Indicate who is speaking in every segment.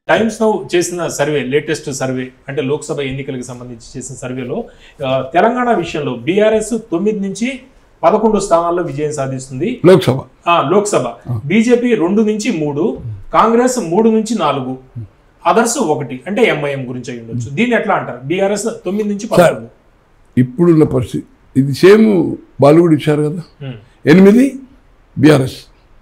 Speaker 1: Times Now చేసిన survey latest survey అంటే లోక్సభ ఎన్నికలకు సంబంధించి చేసిన సర్వేలో ఆ, తెలంగాణ విషయంలో బీఆర్ఎస్ తొమ్మిది నుంచి పదకొండు స్థానాల్లో విజయం సాధిస్తుంది
Speaker 2: లోక్సభ
Speaker 1: ఆ, లోక్సభ బీజేపీ రెండు నుంచి మూడు కాంగ్రెస్ మూడు నుంచి నాలుగు అదర్స్ ఒకటి అంటే ఎంఐఎం గురించి అయి ఉండొచ్చు దీన్ని ఎట్లా అంటారు బీఆర్ఎస్ తొమ్మిది నుంచి పదకొండు
Speaker 2: ఇప్పుడున్న పరిస్థితి ఇది సేమ్ బాలీవుడ్ ఇచ్చారు కదా
Speaker 1: ఉమ్,
Speaker 2: ఎనిమిది బీఆర్ఎస్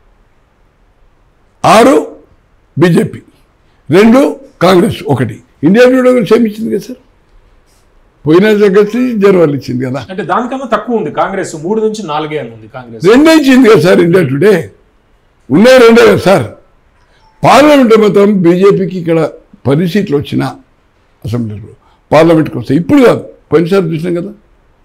Speaker 2: ఆరు బీజేపీ రెండు కాంగ్రెస్ ఒకటి ఇండియా టుడే సేమ్ ఇచ్చింది కదా సార్ పోయిన జగత్తి జనవరి ఇచ్చింది కదా
Speaker 1: అంటే దానికన్నా తక్కువ ఉంది కాంగ్రెస్ మూడు నుంచి నాలుగే అని ఉంది కాంగ్రెస్
Speaker 2: రెండే ఇచ్చింది కదా సార్ ఇండియా టుడే ఉన్నాయి రెండే కదా సార్ పార్లమెంట్ మాత్రం బీజేపీకి ఇక్కడ పది సీట్లు వచ్చిన అసెంబ్లీలో పార్లమెంట్కి వస్తాయి ఇప్పుడు కాదు పోయినసారి చూసినాం కదా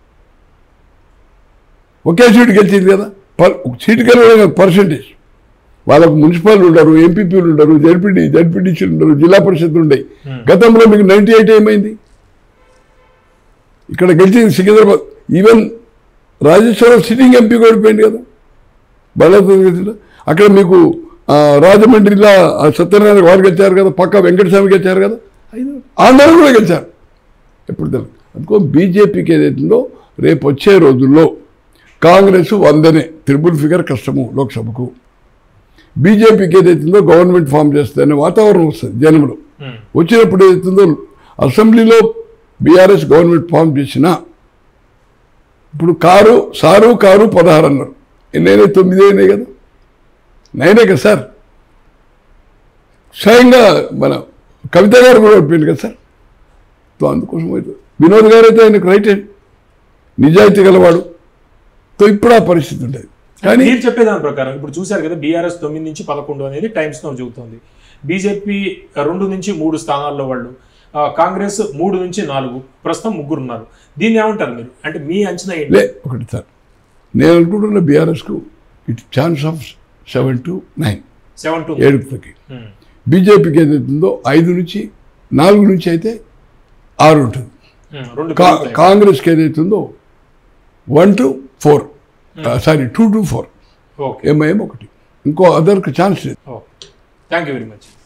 Speaker 2: ఒకే సీటు గెలిచింది కదా పర్ సీటు గెలవడం పర్సంటేజ్ వాళ్ళకు మున్సిపల్ ఉండరు ఎంపీపీలు ఉండరు జడ్పీడీ జడ్పీటీసీలు ఉండరు జిల్లా పరిషత్లు ఉన్నాయి గతంలో మీకు నైంటీ ఎయిట్ ఏమైంది ఇక్కడ గెలిచింది Secunderabad even Rajeshwaram sitting MP ఓడిపోయింది కదా బళ్ళతో అక్కడ మీకు ఆ, రాజమండ్రిలో ఆ సత్యనారాయణ వారు గెలిచారు కదా పక్క వెంకటస్వామి గెలిచారు కదా ఐదు ఆంధ్ర కూడా గెలిచారు ఎప్పుడు తెలియదు అందుకో బీజేపీకి ఏదైతుందో రేపు వచ్చే రోజుల్లో కాంగ్రెస్ వందనే త్రిబుల్ ఫిగర్ కష్టము లోక్సభకు బీజేపీకి ఏదైతుందో గవర్నమెంట్ ఫామ్ చేస్తుందనే వాతావరణం వస్తుంది జనంలో
Speaker 1: ఉమ్,
Speaker 2: వచ్చినప్పుడు ఏదైతుందో అసెంబ్లీలో బీఆర్ఎస్ గవర్నమెంట్ ఫామ్ చేసినా ఇప్పుడు కారు సారు కారు పదహారు అన్నారు ఎన్నైనా తొమ్మిది అయినాయి కదా నైనే కదా సార్ స్వయంగా మన కవిత గారు కూడా ఓడిపోయింది కదా సార్ తో అందుకోసం అయితే వినోద్ గారు అయితే ఆయనకు రైట్ హ్యాండ్ నిజాయితీ గలవాడు తో ఇప్పుడు ఆ పరిస్థితి ఉండేది కానీ
Speaker 1: మీరు చెప్పేదాని ప్రకారం ఇప్పుడు చూశారు కదా బీఆర్ఎస్ తొమ్మిది నుంచి పదకొండు అనేది టైమ్స్ నో చెబుతోంది బీజేపీ రెండు నుంచి మూడు స్థానాల్లో వాళ్ళు ఆ, కాంగ్రెస్ మూడు నుంచి నాలుగు ప్రస్తుతం ముగ్గురు ఉన్నారు దీన్ని ఏమంటారు మీరు అంటే మీ అంచనా ఏంటి
Speaker 2: లే ఒకటి సార్ నేను అనుకుంటున్న బీఆర్ఎస్కు it chance of seven to nine
Speaker 1: seven to
Speaker 2: ఏడుపుకి బీజేపీకి ఏదైతుందో ఐదు నుంచి నాలుగు నుంచి అయితే ఆరు ఉంటుంది
Speaker 1: రెండు
Speaker 2: కా
Speaker 1: పెరుగుతాయి.
Speaker 2: కాంగ్రెస్కి ఏదైతుందో one two four sorry two two four
Speaker 1: okay
Speaker 2: MIM ఒకటి ఇంకో అదర్కి ఛాన్స్ లేదు
Speaker 1: okay thank you very much